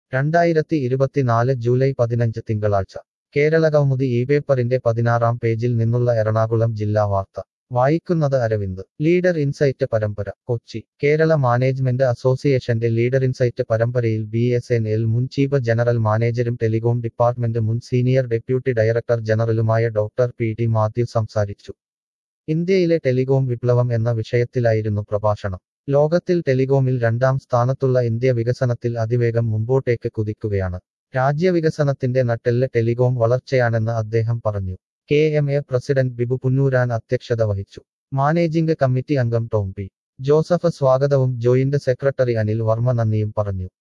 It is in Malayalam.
രണ്ടായിരത്തി ഇരുപത്തിനാല് ജൂലൈ പതിനഞ്ച് തിങ്കളാഴ്ച കേരള കൗമുദി ഈ പേപ്പറിന്റെ പതിനാറാം പേജിൽ നിന്നുള്ള എറണാകുളം ജില്ലാ വാർത്ത വായിക്കുന്നത് അരവിന്ദ് ലീഡർ ഇൻസൈറ്റ് പരമ്പര കൊച്ചി കേരള മാനേജ്മെന്റ് അസോസിയേഷന്റെ ലീഡർ ഇൻസൈറ്റ് പരമ്പരയിൽ ബി എസ് എൻ എൽ മുൻ ചീഫ് ജനറൽ മാനേജരും ടെലികോം ഡിപ്പാർട്ട്മെന്റ് മുൻ സീനിയർ ഡെപ്യൂട്ടി ഡയറക്ടർ ജനറലുമായ ഡോക്ടർ പി ടി മാത്യു സംസാരിച്ചു ഇന്ത്യയിലെ ടെലികോം വിപ്ലവം എന്ന വിഷയത്തിലായിരുന്നു പ്രഭാഷണം ലോകത്തിൽ ടെലികോമിൽ രണ്ടാം സ്ഥാനത്തുള്ള ഇന്ത്യ വികസനത്തിൽ അതിവേഗം മുമ്പോട്ടേക്ക് കുതിക്കുകയാണ് രാജ്യവികസനത്തിന്റെ നട്ടെല്ല് ടെലികോം വളർച്ചയാണെന്ന് അദ്ദേഹം പറഞ്ഞു K M A president Bibu Punnooran അധ്യക്ഷത വഹിച്ചു മാനേജിംഗ് കമ്മിറ്റി അംഗം ടോം പി ജോസഫ് സ്വാഗതവും ജോയിന്റ് സെക്രട്ടറി അനിൽ വർമ്മ നന്ദിയും പറഞ്ഞു